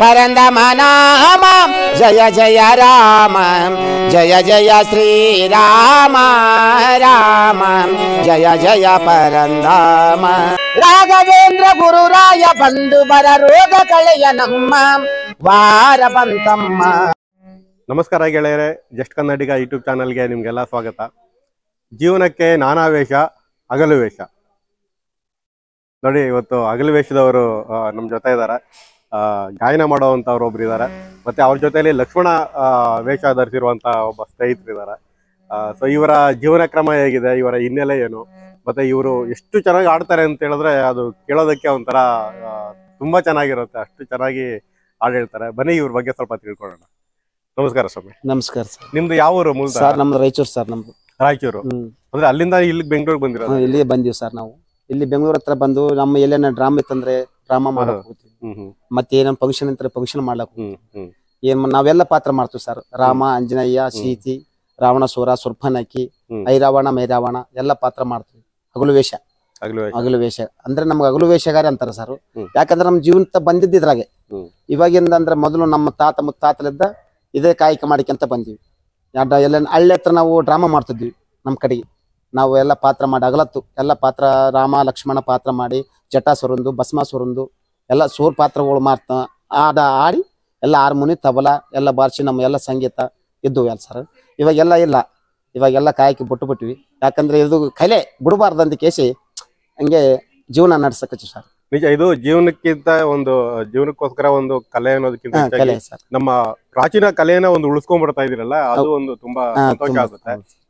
ಪರಂದಮ ನಾಮ ಜಯ ಜಯ ರಾಮ ಜಯ ಜಯ ಶ್ರೀರಾಮ ರಾಮ ಜಯ ಜಯ ಪರಂದಾಮ ರಾಘವೇಂದ್ರ ಗುರುರಾಯ ಬಂದು ಬರ ರೋಗ ಕಳೆಯ ನಮ್ಮ ವಾರ ಬಂತಮ್ಮ ನಮಸ್ಕಾರ ಗೆಳೆಯರೆ ಜಸ್ಟ್ ಕನ್ನಡಿಗ ಯೂಟ್ಯೂಬ್ ಚಾನಲ್ಗೆ ನಿಮಗೆಲ್ಲ ಸ್ವಾಗತ ಜೀವನಕ್ಕೆ ನಾನಾ ವೇಷ ಹಗಲು ವೇಷ ನೋಡಿ ಇವತ್ತು ಹಗಲು ವೇಷದವರು ಆ, ನಮ್ಮ ಜೊತೆ ಇದ್ದಾರೆ ಗಾಯನ ಮಾಡುವಂಥವ್ರು ಒಬ್ರು ಇದ್ದಾರೆ ಮತ್ತೆ ಅವ್ರ ಜೊತೆಯಲ್ಲಿ ಲಕ್ಷ್ಮಣ ಆ, ವೇಷ ಧರಿಸಿರುವಂತ ಒಬ್ಬ ಸ್ನೇಹಿತರಿದ್ದಾರೆ ಸೊ ಇವರ ಜೀವನ ಕ್ರಮ ಹೇಗಿದೆ ಇವರ ಹಿನ್ನೆಲೆ ಏನು ಮತ್ತೆ ಇವರು ಎಷ್ಟು ಚೆನ್ನಾಗಿ ಆಡ್ತಾರೆ ಅಂತ ಹೇಳಿದ್ರೆ ಅದು ಕೇಳೋದಕ್ಕೆ ಒಂಥರ ಆ, ತುಂಬಾ ಚೆನ್ನಾಗಿರುತ್ತೆ ಅಷ್ಟು ಚೆನ್ನಾಗಿ ಹಾಡು ಹೇಳ್ತಾರೆ ಬನ್ನಿ ಇವ್ರ ಬಗ್ಗೆ ಸ್ವಲ್ಪ ತಿಳ್ಕೊಳ್ಳೋಣ ನಮಸ್ಕಾರ ಸ್ವಾಮಿ ನಮಸ್ಕಾರ ಸರ್ ನಿಮ್ದು ಯಾವ ಊರು ಮೂಲತಃ ಸರ್ ನಮ್ದು ರಾಯಚೂರು ಸರ್ ನಮ್ದು ರಾಯಚೂರು ಹ್ಮ್ ಅಂದ್ರೆ ಅಲ್ಲಿಂದ ಇಲ್ಲಿಗೆ ಬೆಂಗಳೂರಿಗೆ ಬಂದಿರೋದು ಹ್ಮ್, ಇಲ್ಲಿಗೆ ಬಂದೀವಿ ಸರ್ ನಾವು ಇಲ್ಲಿ ಬೆಂಗಳೂರು ಹತ್ರ ಬಂದು ನಮ್ಮ ಎಲ್ಲೇನ ಡ್ರಾಮಾ ಇತ್ತಂದ್ರೆ ಡ್ರಾಮಾ ಮಾಡಕ್ ಹೋಗ್ತೀವಿ ಹ್ಮ್ ಹ್ಮ್ ಮತ್ತೆ ಏನೋ ಫಂಕ್ಷನ್ ಇದ್ರೆ ಫಂಕ್ಷನ್ ಮಾಡ್ಲಕ್ ಹೋಗ್ತೀವಿ. ಹ್ಮ್ ಹ್ಮ್ ಏನ್ ಮ- ನಾವೆಲ್ಲ ಪಾತ್ರ ಮಾಡ್ತೀವಿ ಸರ್ ರಾಮ ಅಂಜನೇಯ ಸೀತಿ ರಾವಣಸೂರ ಸುರ್ಫನಕಿ ಹ್ಮ್. ಐರಾವಣ ಮೈರಾವಣ ಎಲ್ಲ ಪಾತ್ರ ಮಾಡ್ತೀವಿ ಹಗಲು ವೇಷ ಹಗಲು ವೇಷ. ಹಗಲು ವೇಷ ಅಂದ್ರೆ ನಮ್ಗೆ ಹಗಲು ವೇಷಗಾರ ಅಂತಾರ ಸರ್ ಹ್ಮ್. ಯಾಕಂದ್ರೆ ನಮ್ಮ ಜೀವನ ಬಂದಿದ್ದಿದ್ರಾಗೆ ಹ್ಮ್. ಇವಾಗಿಂದ ಅಂದ್ರೆ ಮೊದಲು ನಮ್ಮ ತಾತ ಮುತ್ತಾತಲಿದ್ದ ಇದೇ ಕಾಯಕ ಮಾಡಿಕೊಂತ ಬಂದೀವಿ ಯಾಡ- ಎಲ್ಲ ಹಳ್ಳಿ ಹತ್ರ ನಾವು ಡ್ರಾಮಾ ಮಾಡ್ತಿದ್ವಿ ನಮ್ಮ ಕಡೆಗೆ ನಾವು ಎಲ್ಲ ಪಾತ್ರ ಮಾಡಿ ಅಗಲತ್ತು ಎಲ್ಲ ಪಾತ್ರ ರಾಮ ಲಕ್ಷ್ಮಣ ಪಾತ್ರ ಮಾಡಿ ಜಟಾಸುರಂದು ಭಸ್ಮಾಸುರಂದು ಎಲ್ಲ ಸೂರ್ ಪಾತ್ರಗಳು ಮಾಡ್ತಾ ಆಡ ಆಡಿ ಎಲ್ಲ ಹಾರ್ಮೋನಿ ತಬಲ ಎಲ್ಲ ಬಾರಿಸಿ ನಮ್ಮ ಎಲ್ಲ ಸಂಗೀತ ಇದ್ದವು ಎಲ್ಲ ಸರ್ ಇವಾಗೆಲ್ಲ ಇಲ್ಲ ಇವಾಗೆಲ್ಲ ಕಾಯಕ್ಕೆ ಬಿಟ್ಟು ಬಿಟ್ವಿ ಯಾಕಂದ್ರೆ ಇದು ಕಲೆ ಬಿಡಬಾರ್ದಂತ ಕೇಸಿ ಹಂಗೆ ಜೀವನ ನಡ್ಸಕತ್ತೀವಿ ಸರ್ ನಿಜ ಇದು ಜೀವನಕ್ಕಿಂತ ಒಂದು ಜೀವನಕ್ಕೋಸ್ಕರ ಒಂದು ಕಲೆ ಅನ್ನೋದಕ್ಕಿಂತ ಹಾ, ಹೆಚ್ಚಾಗಿ ಕಲೆ ಸರ್ ನಮ್ಮ ಪ್ರಾಚೀನ ಕಲೆಯನ್ನ ಒಂದು ಉಳಿಸ್ಕೊಂಡ್ ಬರ್ತಾ ಇದೀರಲ್ಲ ಅದು ಒಂದು ತುಂಬಾ ಹಾ, ಸಂತೋಷ ತುಂಬಾ ಆಗುತ್ತೆ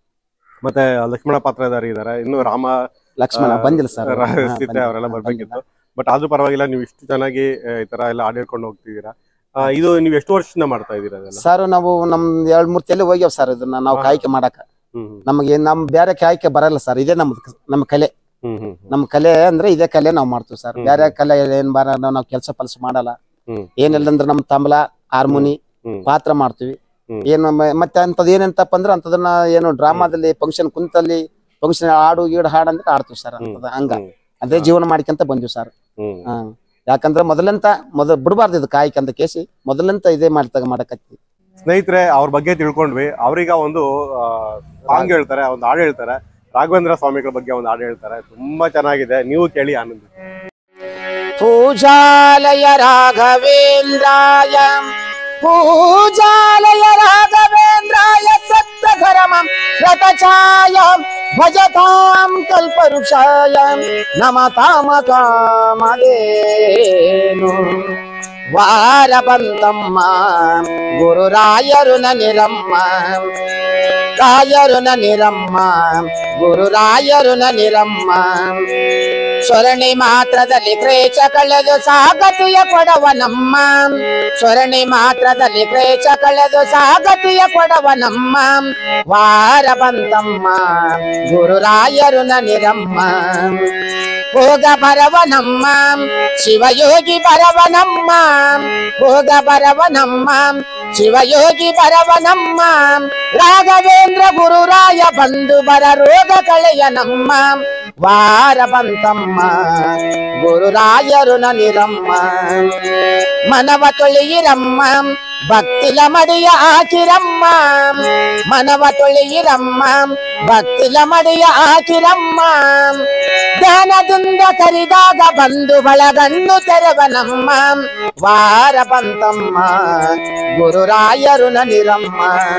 ಮತ್ತೆ ಲಕ್ಷ್ಮಣ ಪಾತ್ರಧಾರಿ ಇದಾರೆ ಇನ್ನು ರಾಮ ಲಕ್ಷ್ಮಣ ಆ, ಬಂದಿಲ್ಲ ಸರ್ ರ- ಸೀತೆ ಅವರೆಲ್ಲ ಬರ್ಬೇಕಿತ್ತು ಬಟ್ ಆದ್ರೂ ಪರವಾಗಿಲ್ಲ ನೀವು ಇಷ್ಟು ಚೆನ್ನಾಗಿ ಆ, ಈ ತರ ಎಲ್ಲ ಆಡಿಡ್ಕೊಂಡು ಹೋಗ್ತಿದ್ದೀರಾ ಆ, ಇದು ನೀವು ಎಷ್ಟು ವರ್ಷದಿಂದ ಮಾಡ್ತಾ ಇದೀರಾ ಅದೆಲ್ಲ ಸರ್ ನಾವು ನಮ್ ಎರಡ್ ಮೂರ್ ತಲೆ ಹೋಗ್ಯಾವ ಸರ್ ಇದನ್ನ ನಾವು ಹಾ. ಕಾಯ್ಕೆ ಮಾಡಕ ಹ್ಮ್ ಹ್ಮ್ ನಮಗೆ ನಮ್ ಬೇರೆ ಕಾಯ್ಕೆ ಬರಲ್ಲ ಸರ್ ಇದೇ ನಮ್ ನಮ್ಮ ಕಲೆ ಹ್ಮ್ ಹ್ಮ್ ಹ್ಮ್. ನಮ್ ಕಲೆ ಅಂದ್ರೆ ಇದೇ ಕಲೆ ನಾವು ಮಾಡ್ತೀವಿ ಸರ್ ಹ್ಮ್. ಬೇರೆ ಕಲೆ ಏನ್ ಬರ ನಾವು ಕೆಲಸ ಪಲ್ಸ ಮಾಡಲ್ಲ ಹ್ಮ್. ಏನಿಲ್ಲ ಅಂದ್ರೆ ನಮ್ ತಬಲ ಹಾರ್ಮೋನಿ ಹ್ಮ್. ಪಾತ್ರ ಮಾಡ್ತೀವಿ ಹ್ಮ್. ಏನು ಮ- ಮತ್ತೆ ಅಂತದ್ ಏನಂತಪ್ಪ ಅಂದ್ರೆ ಅಂತದನ್ನ ಏನು ಡ್ರಾಮಾದಲ್ಲಿ ಫಂಕ್ಷನ್ ಕುಂತಲ್ಲಿ ಫಂಕ್ಷನ್ ಹಾಡು ಗೀಡು ಹಾಡು ಅಂದ್ರೆ ಆಡ್ತೀವಿ ಸರ್ ಹ್ಮ್. ಅಂತದ ಹಂಗ ಹ್ಮ್. ಅದೇ ಜೀವನ ಮಾಡ್ಕೊಂತ ಬಂದಿವಿ ಸರ್ ಹ್ಮ್ ಹಾ ಯಾಕಂದ್ರೆ ಮೊದಲಂತ ಮೊದಲ್ ಬಿಡಬಾರ್ದು ಇದು ಕಾಯ್ಕೆ ಅಂತ ಕೇಸಿ ಮೊದಲಂತ ಇದೇ ಮಾಡ್ತಾಗ ಮಾಡಕತ್ತಿ ಸ್ನೇಹಿತರೆ ಅವ್ರ ಬಗ್ಗೆ ತಿಳ್ಕೊಂಡ್ವಿ ಅವ್ರೀಗ ಒಂದು ಸಾಂಗ್ ಹೇಳ್ತಾರೆ ಒಂದು ಹಾಡು ಹೇಳ್ತಾರೆ ರಾಘವೇಂದ್ರ ಸ್ವಾಮಿಗಳ ಬಗ್ಗೆ ಒಂದು ಹಾಡು ಹೇಳ್ತಾರೆ ತುಂಬಾ ಚೆನ್ನಾಗಿದೆ ನೀವು ಕೇಳಿ ಆನಂದ पूजालय राघवेन्द्राय पूजालय राघवेन्द्राय सप्तधरमं रतचाय भजतां कल्पवृक्षाय नमतामकामधेनु ವಾರಬಂತಮ್ಮ ಗುರುರಾಯರುನ ನಿರಮ್ಮ ರಾಯರುನ ನಿರಮ್ಮ ಗುರುರಾಯರುನ ನಿರಮ್ಮ ಸ್ವರಣಿ ಮಾತ್ರದಲ್ಲಿ ಕ್ರೇಚ ಕಳೆದು ಸಾಗತಿಯ ಕೊಡವನಮ್ಮ ಸ್ವರಣಿ ಮಾತ್ರದಲ್ಲಿ ಕ್ರೇಚ ಕಳೆದು ಸಾಗತಿಯ ಕೊಡವನಮ್ಮ ವಾರ ಬಂತಮ್ಮ ಗುರುರಾಯರುನ ನಿರಮ್ಮ ಹೋಗ ಬರವನಮ್ಮ ಶಿವಯೋಗಿ ಬರವನಮ್ಮ ಹೋಗ ಬರವನಮ್ಮ ಶಿವಯೋಗಿ ಬರವನಮ್ಮ ರಾಘವೇಂದ್ರ ಗುರುರಾಯ ಬಂದು ಬರ ರೋಗ ಕಳೆಯ ನಮ್ಮ ವಾರ ಬಂತಮ್ಮ ಗುರುರಾಯರು ನನಿರಮ್ಮ ಮನವ ತೊಳೆಯಿರಮ್ಮ ಭಕ್ತಿಲ ಮಡಿಯ ಹಾಕಿರಮ್ಮ ಮನವ ತೊಳೆಯಿರಮ್ಮ ಭಕ್ತಿಲ ಮಡಿಯ ಹಾಕಿರಮ್ಮ ಧ್ಯಾನದಿಂದ ಕರಿದಾಗ ಬಂದು ಬಳಗಣ್ಣು ತೆರವನಮ್ಮ ವಾರ ಬಂತಮ್ಮ ಗುರುರಾಯರು ನನಿರಮ್ಮ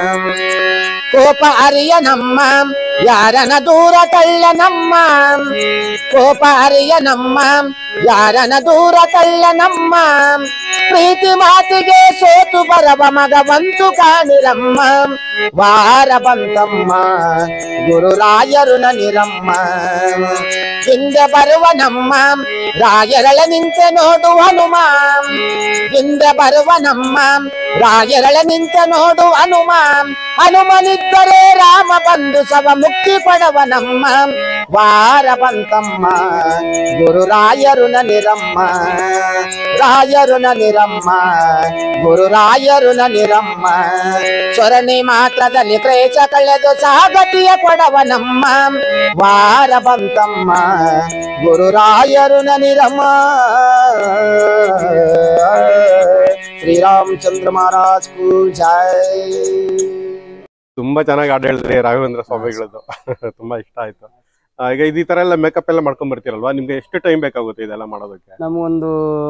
ಕೋಪ ಅರಿಯನಮ್ಮ ಯಾರನ ದೂರ ತಳ್ಳನಮ್ಮ ಕೋಪ ಅರಿಯನಮ್ಮ ಯಾರನ ದೂರ ತಳ್ಳನಮ್ಮ ಪ್ರೀತಿ ಮಾತಿಗೆ ಸೋತು ಬರವ ಮಗವಂತು ಕಾಣಿರಮ್ಮ ವಾರ ಬಂತಮ್ಮ ಗುರುರಾಯರು ನನಿರಮ್ಮ ಹಿಂದೆ ಬರುವ ನಮ್ಮ ರಾಯರಳ ನಿಂತೆ ನೋಡು ಹನುಮ ಹಿಂದೆ ಬರುವ ನಮ್ಮ ರಾಯರಳ ನಿಂತೆ ನೋಡು ಹನುಮ ಹನುಮನಿದ್ದರೆ ರಾಮ ಬಂದು ಸವ ಮುಕ್ತಿ ಕೊಡವ ನಮ್ಮ ವಾರ ಬಂತಮ್ಮ ಗುರುರಾಯರು ನನಿರಮ್ಮ ರಾಯರು ನನಿರಮ್ಮ ಗುರುರಾಯರು ನನಿರಮ್ಮ ಸ್ವರಣಿ ಮಾತ್ರದಲ್ಲಿ ಕ್ರೇಚ ಕಳೆದು ಸಾಗತಿಯ ಕೊಡವ ನಮ್ಮ ವಾರ ಬಂತಮ್ಮ ಗುರುರಾಯರು ನನಿರಮ್ಮ श्री रामचंद्र महाराज को जय ತುಂಬಾ ಚೆನ್ನಾಗಿ ಹಾಡು ಹೇಳಿದ್ರಿ ರಾಘವೇಂದ್ರ ಸ್ವಾಮಿಗಳದ್ದು ತುಂಬಾ ಇಷ್ಟ ಆಯ್ತು ಆ, ಈಗ ಇದು ಈ ತರ ಎಲ್ಲ ಮೇಕಪ್ ಎಲ್ಲ ಮಾಡ್ಕೊಂಡ್ ಬರ್ತೀರಲ್ವಾ ನಿಮ್ಗೆ ಎಷ್ಟು ಟೈಮ್ ಬೇಕಾಗುತ್ತೆ ಇದೆಲ್ಲ ಮಾಡೋದಕ್ಕೆ ನಮಗೊಂದು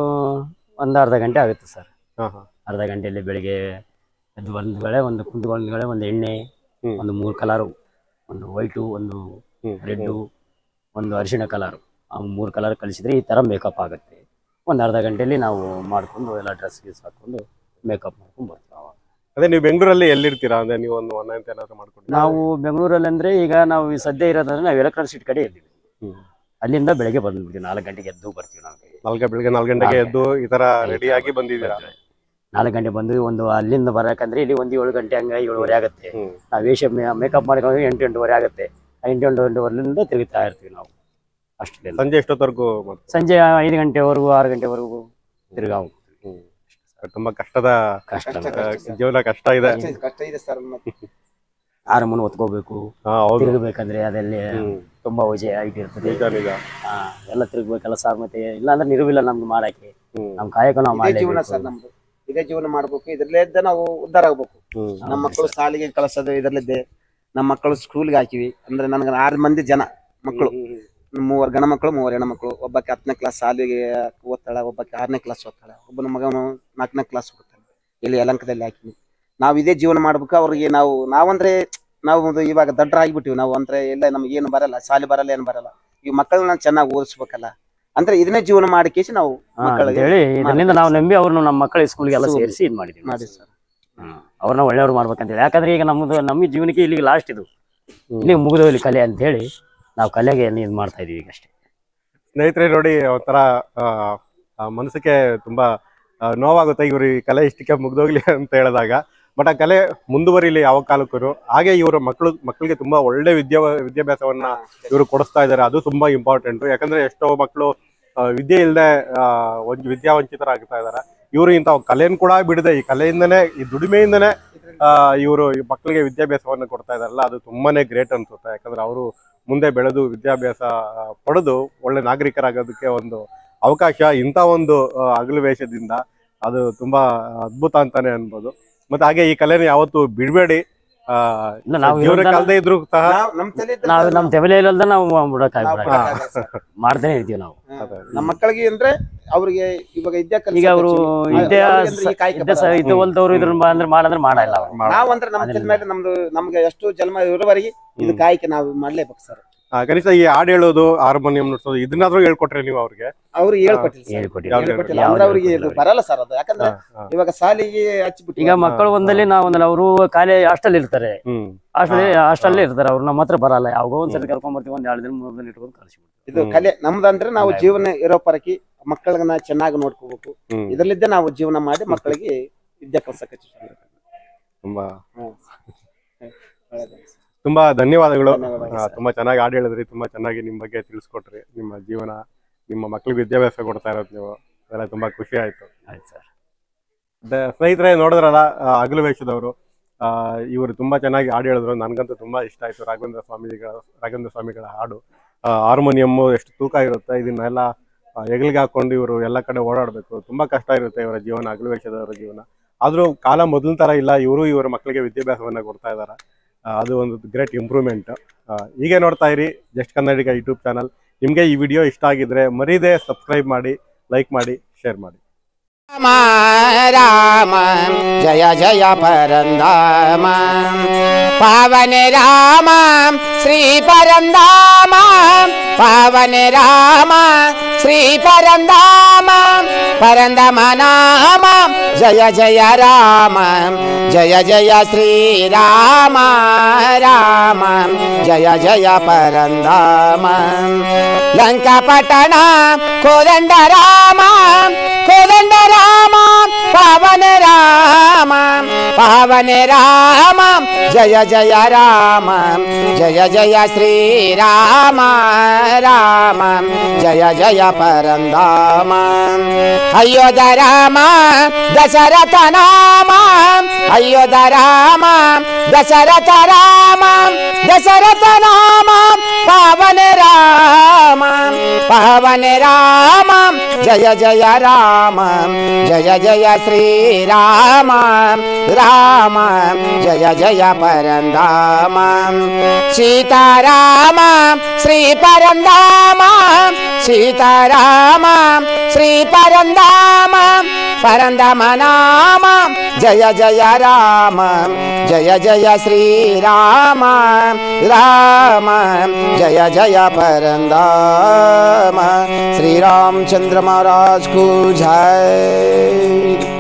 ಒಂದು ಅರ್ಧ ಗಂಟೆ ಆಗುತ್ತೆ ಸರ್ ಹಾ ಹಾ ಅರ್ಧ ಗಂಟೆಯಲ್ಲಿ ಬೆಳಿಗ್ಗೆ ಎದ್ದು ಒಂದು ಗಳೆ ಒಂದು ಕುಂತ್ಕೊಂಡ್ ಗಳೆ ಒಂದು ಎಣ್ಣೆ ಹ್ಮ್. ಒಂದು ಮೂರು ಕಲರು ಒಂದು ವೈಟು ಒಂದು ಹ್ಮ್ ರೆಡ್ಡು ಒಂದು ಅರಿಶಿಣ ಕಲರು ಆ ಮೂರು ಕಲರ್ ಕಲಿಸಿದ್ರೆ ಈ ಥರ ಮೇಕಪ್ ಆಗುತ್ತೆ ಒಂದು ಅರ್ಧ ಗಂಟೆಯಲ್ಲಿ ನಾವು ಮಾಡ್ಕೊಂಡು ಎಲ್ಲ ಡ್ರೆಸ್ ಗೀಸ್ ಹಾಕೊಂಡು ಮೇಕಪ್ ಮಾಡ್ಕೊಂಡು ಬರ್ತೀವಿ ಅವಾಗ. ಅದೇ ನೀವು ಬೆಂಗಳೂರಲ್ಲಿ ಎಲ್ಲಿರ್ತೀರಾ ಅಂದ್ರೆ ನೀವು ಒಂದು ಒನ್ ನೈನ್ತ್ ಏನಾದ್ರು ಮಾಡ್ಕೊಂಡು ನಾವು ಬೆಂಗಳೂರಲ್ಲಿ ಅಂದ್ರೆ ಈಗ ನಾವು ಈ ಸದ್ಯ ಇರೋದಂದ್ರೆ ನಾವು ಎಲೆಕ್ಟ್ರಾನಿಕ್ ಸಿಟಿ ಕಡೆ ಇದ್ದೀವಿ ಹ್ಮ್. ಅಲ್ಲಿಂದ ಬೆಳಗ್ಗೆ ಬಂದ್ಬಿಡ್ತೀವಿ ನಾಲ್ಕು ಗಂಟೆಗೆ ಎದ್ದು ಬರ್ತೀವಿ ನಾವು ನಾಲ್ಕು ಬೆಳಿಗ್ಗೆ ನಾಲ್ಕು ಗಂಟೆಗೆ ಎದ್ದು ಈ ತರ ರೆಡಿ ಆಗಿ ಬಂದಿದ್ದೀರಾ ನಾಲ್ಕು ಗಂಟೆ ಬಂದು ಒಂದು ಅಲ್ಲಿಂದ ಬರಕಂದ್ರೆ ಇಲ್ಲಿ ಒಂದು ಏಳು ಗಂಟೆ ಹಂಗ ಏಳುವರೆ ಆಗುತ್ತೆ ಹ್ಮ್ ನಾವು ವೇಷ ಮೇಕಪ್ ಮಾಡ್ಕೊಂಡು ಎಂಟು ಎಂಟುವರೆ ಆಗುತ್ತೆ ಆ ಎಂಟು ಎಂಟು ಎಂಟುವರೆಲಿಂದ ತಿರುಗ್ತಾ ಇರ್ತೀವಿ ನಾವು ಅಷ್ಟೇ ಸಂಜೆ ಎಷ್ಟೊತ್ತವರೆಗೂ ಮಾಡ್ತೀರಾ? ಸಂಜೆ ಐದು ಗಂಟೆವರೆಗೂ ಆರು ಗಂಟೆವರೆಗೂ ತಿರ್ಗಾ ಹೋಗ್ತೀವಿ. ಹ್ಮ್ ತುಂಬಾ ಕಷ್ಟದ ಕಷ್ಟ ಆ, ಜೀವನ ಕಷ್ಟ ಇದೆ ಕಷ್ಟ ಇದೆ ಸರ್ ಆರಮ್ಮನ ಹೊತ್ಕೋಬೇಕು ಹಾ ಹೌದು ತಿರುಗಬೇಕಂದ್ರೆ ಅದರಲ್ಲಿ ಹ್ಮ್ ತುಂಬಾ ವಜೆ ಆಗಿ ಇರ್ತದೆ ನಿಜ ನಿಜ ಆ, ಎಲ್ಲ ತಿರುಗ್ಬೇಕಲ್ಲ ಸರ್ ಮತ್ತೆ ಇಲ್ಲಾಂದ್ರೆ ನಿರುವಿಲ್ಲ ನಮ್ಗೆ ಮಾಡಕ್ಕೆ ಹ್ಮ್ ನಮ್ ಕಾಯಕ ನಾವು ಇದೇ ಜೀವನ ಮಾಡಲೇಬೇಕು ಸರ್ ನಮ್ದು ಇದೇ ಜೀವನ ಮಾಡ್ಬೇಕು ಇದ್ರಲ್ಲಿದ್ದ ನಾವು ಉದ್ಧಾರ ಆಗ್ಬೇಕು ಹ್ಮ್ ನಮ್ಮ ಮಕ್ಕಳು ಶಾಲೆಗೆ ಕಳಿಸೋದು ಇದರಲ್ಲಿದ್ದೆ ನಮ್ಮ ಮಕ್ಕಳು ಸ್ಕೂಲ್ಗೆ ಹಾಕಿವಿ ಅಂದ್ರೆ ನನಗೆ ಆರು ಮಂದಿ ಜನ ಮಕ್ಕಳು ಮೂವರು ಗಣ ಮಕ್ಕಳು ಮೂವರು ಹೆಣ್ಣು ಮಕ್ಕಳು ಒಬ್ಬಕ್ಕೆ ಹತ್ತನೇ ಕ್ಲಾಸ್ ಶಾಲೆಗೆ ಓದ್ತಾಳೆ ಒಬ್ಬಕ್ಕೆ ಆರನೇ ಕ್ಲಾಸ್ ಓದ್ತಾಳೆ ಒಬ್ಬನ ಮಗನು ನಾಲ್ಕನೇ ಕ್ಲಾಸ್ ಓದ್ತಾಳೆ ಇಲ್ಲಿ ಯಲಂಕದಲ್ಲಿ ಹಾಕಿವಿ ನಾವು ಇದೇ ಜೀವನ ಮಾಡ್ಬೇಕು ಅವ್ರಿಗೆ ನಾವು ನಾವಂದ್ರೆ ನಾವು ಒಂದು ಇವಾಗ ದಡ್ರ ಆಗಿಬಿಟ್ಟಿವಿ ನಾವು ಅಂದ್ರೆ ಎಲ್ಲ ನಮ್ಗೆ ಏನು ಬರಲ್ಲ ಶಾಲೆ ಬರಲ್ಲ ಏನು ಬರಲ್ಲ ಈ ಮಕ್ಕಳನ್ನ ಚೆನ್ನಾಗಿ ಓದಿಸ್ಬೇಕಲ್ಲ ಅಂದ್ರೆ ಇದನ್ನೇ ಜೀವನ ಮಾಡಿ ಕೇಸಿ ನಾವು ಹಾ, ಮಕ್ಕಳಿಗೆ ಅಂತೇಳಿ ಇದರಿಂದ ನಾವು ನಂಬಿ ಅವ್ರನ್ನ ನಮ್ಮ ಮಕ್ಕಳ ಸ್ಕೂಲ್ಗೆಲ್ಲ School. ಸೇರಿಸಿ ಇದು ಮಾಡಿದ್ವಿ ಮಾಡಿ ಸರ್ ಹ್ಮ್. ಅವ್ರನ್ನ ಒಳ್ಳೆಯವ್ರು ಮಾಡ್ಬೇಕಂತೇಳಿ ಯಾಕಂದ್ರೆ ಈಗ ನಮ್ಮದು ನಮ್ಮ ಜೀವನಕ್ಕೆ ಇಲ್ಲಿಗೆ ಲಾಸ್ಟ್ ಇದು ಹ್ಮ್. ಇಲ್ಲಿ ಮುಗಿದು ಇಲ್ಲಿ ಕಲೆ ಅಂತ ಹೇಳಿ ನಾವು ಕಲೆಗೆ ಇದು ಮಾಡ್ತಾ ಇದೀವಿ ಈಗ ಅಷ್ಟೇ ಸ್ನೇಹಿತರೆ ನೋಡಿ ಒಂಥರ ಆ, ಆ, ಮನಸ್ಸಿಗೆ ತುಂಬಾ ಆ, ನೋವಾಗುತ್ತೆ ಇವರು ಈ ಕಲೆ ಇಷ್ಟಕ್ಕೆ ಮುಗ್ದೋಗ್ಲಿ ಅಂತ ಹೇಳಿದಾಗ ಬಟ್ ಆ ಕಲೆ ಮುಂದುವರಿಲಿ ಯಾವ ಕಾಲಕ್ಕೂ ಹಾಗೆ ಇವರು ಮಕ್ಕಳು ಮಕ್ಕಳಿಗೆ ತುಂಬಾ ಒಳ್ಳೆ ವಿದ್ಯಾ ವಿದ್ಯಾಭ್ಯಾಸವನ್ನ ಇವರು ಕೊಡಿಸ್ತಾ ಇದ್ದಾರೆ ಅದು ತುಂಬಾ ಇಂಪಾರ್ಟೆಂಟ್ ಯಾಕಂದ್ರೆ ಎಷ್ಟೋ ಮಕ್ಕಳು ಆ, ವಿದ್ಯೆ ಇಲ್ಲದೆ ಒಂದು ವಿದ್ಯಾವಂಚಿತರಾಗ್ತಾ ಇದ್ದಾರೆ ಇವರು ಇಂಥ ಕಲೆಯನ್ನು ಕೂಡ ಬಿಡದೆ ಈ ಕಲೆಯಿಂದನೇ ಈ ದುಡಿಮೆಯಿಂದನೇ ಇವರು ಮಕ್ಕಳಿಗೆ ವಿದ್ಯಾಭ್ಯಾಸವನ್ನು ಕೊಡ್ತಾ ಇದಾರಲ್ಲ ಅದು ತುಂಬಾನೇ ಗ್ರೇಟ್ ಅನ್ಸುತ್ತೆ ಯಾಕಂದ್ರೆ ಅವರು ಮುಂದೆ ಬೆಳೆದು ವಿದ್ಯಾಭ್ಯಾಸ ಆ, ಪಡೆದು ಒಳ್ಳೆ ನಾಗರಿಕರಾಗೋದಕ್ಕೆ ಒಂದು ಅವಕಾಶ ಇಂಥ ಒಂದು ಆ, ಹಗಲು ವೇಷದಿಂದ ಅದು ತುಂಬಾ ಅದ್ಭುತ ಅಂತಾನೆ ಅನ್ಬೋದು ಮತ್ತೆ ಹಾಗೆ ಈ ಕಲೆನ ಯಾವತ್ತು ಬಿಡಬೇಡಿ ಇಲ್ಲ, ನಾವು ಜೀವನ ಇರೋದನ್ನ- ಕಾಲದೇ ಇದ್ರು ಸಹ ನಾವ್- ನಮ್ ತಲೆ ಇದ್ರೆ ನಾವು ಸರ್ ನಮ್ಮ ತೆವಲೆ ಇಲ್ಲದ ನಾವು ಬಿಡಕ್ ನಾವು ಆಗ್ಬಿಡಲ್ಲ. ಬಿಡಕ್ಕಾಗಲ್ಲ ಸರ್. ಮಾಡ್ತಾನೆ ಇರ್ತೀವಿ ನಾವು ಹಾ. ನಮ್ಮ ಮಕ್ಕಳಿಗೆ ಅಂದ್ರೆ ಅವ್ರಿಗೆ ಇವಾಗ ವಿದ್ಯಾ ಈಗ ಅವರು ವಿದ್ಯೆ ವಿದ್ಯಾ ಇದ್ದವಲ್ದವ್ರು ಇದ್ರ ಅಂದ್ರೆ ಮಾಡಂದ್ರೆ ಮಾಡಲ್ಲ ಅವ್ರು. ನಾವಂದ್ರೆ ನಮ್ಮ ತಲೆ ಮೇಲೆ ನಮ್ದು ನಮ್ಗೆ ಎಷ್ಟು ಜನ್ಮ ಇರೋವರೆಗೆ ಇದು ಹ್ಮ್. ಕಾಯ್ಕೆ ನಾವು ಮಾಡ್ಲೇಬೇಕು ಸರ್ ಆ, ಕನಿಷ್ಠ ಈ ಹಾಡು ಹೇಳೋದು ಹಾರ್ಮೋನಿಯಂ ನುಡ್ಸೋದು ಇದನ್ನಾದ್ರೂ ಹೇಳ್ಕೊಟ್ರೆ ನೀವು ಅವ್ರಿಗೆ ಅವ್ರಿಗೆ ಹೇಳ್ಕೊಟ್ಟಿಲ್ಲ ಸರ್. ಹೇಳ್ಕೊಟ್ಟಿಲ್ಲ. ಯಾವ್ದು ಹೇಳ್ಕೊಟ್ಟಿಲ್ಲ ಯಾವ್ದು ಅಂದ್ರೆ ಅವ್ರಿಗೆ ಇದು ಹೇಳ್ಕೊಟ್ಟಿಲ್ಲ. ಬರಲ್ಲ ಸರ್ ಅದು ಯಾಕಂದ್ರೆ ಹಾ, ಹಾ. ಇವಾಗ ಸಾಲಿಗೆ ಹಚ್ಚಿಬಿಟ್ಟು ಈಗ ಮಕ್ಕಳು ಒಂದಲ್ಲಿ ನಾವು ಒಂದಲ್ಲಿ ಅವರು ಕಾಲೇ ಹಾಸ್ಟೆಲ್ ಇರ್ತಾರೆ ಹ್ಮ್ ಹಾಸ್ಟೆಲ್ ಹಾ, ಹಾಸ್ಟೆಲ್ ಇರ್ತಾರೆ ಅವ್ರು ನಮ್ಮ ಹತ್ರ ಬರಲ್ಲ ಯಾವಾಗೋ ಒಂದ್ಸರಿ ಕರ್ಕೊಂಡ್ ಬರ್ತೀವಿ ಒಂದ್ ಎರಡು ದಿನ ಮೂರ್ ದಿನ ಇಟ್ಕೊಂಡು ಕಳ್ಸಿಬಿಡ್ತೀವಿ ಇದು ಹ್ಮ್. ಕಲೆ ನಮ್ದಂದ್ರೆ ನಾವು ಹಂಗಾಗಿ. ಜೀವನ ಇರೋ ಪರಕಿ ಮಕ್ಕಳನ್ನ ಚೆನ್ನಾಗಿ ನೋಡ್ಕೋಬೇಕು ಹ್ಮ್ ಇದರಲ್ಲಿದ್ದ ನಾವು ಜೀವನ ಮಾಡಿ ಮಕ್ಕಳಿಗೆ ವಿದ್ಯಾ ಕಲ್ಸಕ್ಕೆ ತುಂಬಾ ಒಳ್ಳೆದು. ತುಂಬಾ ಧನ್ಯವಾದಗಳು ಧನ್ಯವಾದಗಳು ಆ, ತುಂಬಾ ಚೆನ್ನಾಗಿ ಹಾಡು ಹೇಳಿದ್ರಿ ತುಂಬಾ ಚೆನ್ನಾಗಿ ನಿಮ್ ಬಗ್ಗೆ ತಿಳಿಸ್ಕೊಟ್ರಿ ನಿಮ್ಮ ಜೀವನ ನಿಮ್ಮ ಮಕ್ಳಿಗೆ ವಿದ್ಯಾಭ್ಯಾಸ ಕೊಡ್ತಾ ಇರೋದು ನೀವು ಅದೆಲ್ಲ ತುಂಬಾ ಖುಷಿ ಆಯ್ತು ಆಯ್ತು ಸರ್ ದ- ಸ್ನೇಹಿತರೆ ನೋಡಿದ್ರಲ್ಲ ಆ, ಹಗಲು ವೇಷದವರು ಆ, ಇವರು ತುಂಬಾ ಚೆನ್ನಾಗಿ ಹಾಡು ಹೇಳಿದ್ರು ನನ್ಗಂತೂ ತುಂಬಾ ಇಷ್ಟ ಆಯ್ತು ರಾಘವೇಂದ್ರ ಸ್ವಾಮೀಜಿಗಳ ರಾಘವೇಂದ್ರ ಸ್ವಾಮಿಗಳ ಹಾಡು ಹಾರ್ಮೋನಿಯಮ್ಮು ಎಷ್ಟು ತೂಕ ಇರುತ್ತೆ ಇದನ್ನೆಲ್ಲ ಆ, ಹೆಗಲಿಗೆ ಹಾಕೊಂಡು ಇವರು ಎಲ್ಲ ಕಡೆ ಓಡಾಡಬೇಕು ತುಂಬಾ ಕಷ್ಟ ಇರುತ್ತೆ ಇವರ ಜೀವನ ಹಗಲು ವೇಷದವರ ಜೀವನ ಆದ್ರೂ ಕಾಲ ಮೊದಲಿನ ತರ ಇಲ್ಲ ಇವರು ಇವರ ಮಕ್ಕಳಿಗೆ ವಿದ್ಯಾಭ್ಯಾಸವನ್ನ ಕೊಡ್ತಾ ಇದ್ದಾರೆ ಅದು ಒಂದು ಗ್ರೇಟ್ ಇಂಪ್ರೂವ್ಮೆಂಟ್ ಹೀಗೆ ನೋಡ್ತಾ ಇರಿ ಜಸ್ಟ್ ಕನ್ನಡಿಗ ಯೂಟ್ಯೂಬ್ ಚಾನಲ್ ನಿಮಗೆ ಈ ವಿಡಿಯೋ ಇಷ್ಟ ಆಗಿದ್ರೆ ಮರೀದೆ ಸಬ್ಸ್ಕ್ರೈಬ್ ಮಾಡಿ ಲೈಕ್ ಮಾಡಿ ಶೇರ್ ಮಾಡಿ ರಾಮ ರಾಮ ಜಯ ಜಯ ಪರಂದಾಮ ಪಾವನ ರಾಮ ಶ್ರೀ ಪರಂದಾಮ ಪಾವನ ರಾಮ ಶ್ರೀ ಪರಂದಾಮ ಪರಂದಮ ನಾಮ ಜಯ ಜಯ ರಾಮ ಜಯ ಜಯ ಶ್ರೀ ರಾಮ ರಾಮ ಜಯ ಜಯ ಪರಂದಾಮ ಲಂಕಾಪಟ್ಟಣ ಕೋದಂಡ ರಾಮ ಕೋದಂಡ ರಾಮ ಪಾವನ ರಾಮ ಪಾವನ पावन राम जय जय राम जय जय श्री राम राम जय जय परंदाम अयोध्या राम दशरथ नाम अयोध्या राम दशरथ राम दशरथ नाम पावन राम पावन राम जय जय राम जय जय श्री राम राम जय जय परंदाम सीताराम श्री परंदाम सीताराम श्री परंदाम परंदाम नाम जय जय राम जय जय श्री राम राम जय जय परंदाम श्री रामचंद्र महाराज को जय